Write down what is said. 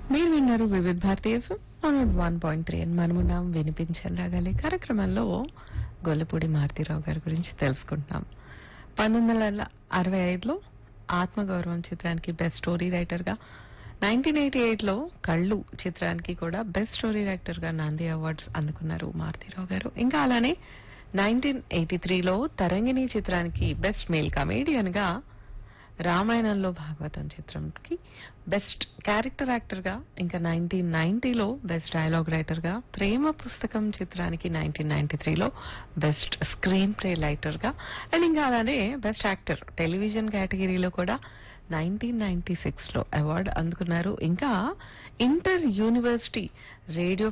మీరు విన్నారు వివిధ భారతీయ వన్ పాయింట్ త్రీ అని మనమున్నాం వినిపించని రాగాలి కార్యక్రమంలో గొల్లపూడి మారుతీరావు గారి గురించి తెలుసుకుంటున్నాం పంతొమ్మిది వందల అరవై ఐదులో ఆత్మగౌరవం చిత్రానికి బెస్ట్ స్టోరీ రైటర్ గా నైన్టీన్ ఎయిటీ ఎయిట్ లో కళ్ళు చిత్రానికి కూడా బెస్ట్ స్టోరీ రైటర్ గా నంది అవార్డ్స్ అందుకున్నారు మారుతీరావు గారు ఇంకా అలానే నైన్టీన్ ఎయిటీ త్రీలో తరంగిణి చిత్రానికి బెస్ట్ మేల్ కమేడియన్ గా రామాయణంలో భాగవతం చిత్రంకి బెస్ట్ క్యారెక్టర్ యాక్టర్ గా ఇంకా నైన్టీన్ నైన్టీలో బెస్ట్ డైలాగ్ రైటర్ గా ప్రేమ పుస్తకం చిత్రానికి నైన్టీన్ నైన్టీ త్రీలో బెస్ట్ స్క్రీన్ ప్లే రైటర్ గా అండ్ ఇంకా అలానే బెస్ట్ యాక్టర్ టెలివిజన్ కేటగిరీలో కూడా నైన్టీన్ నైన్టీ సిక్స్ లో అవార్డు అందుకున్నారు ఇంకా ఇంటర్ యూనివర్సిటీ రేడియో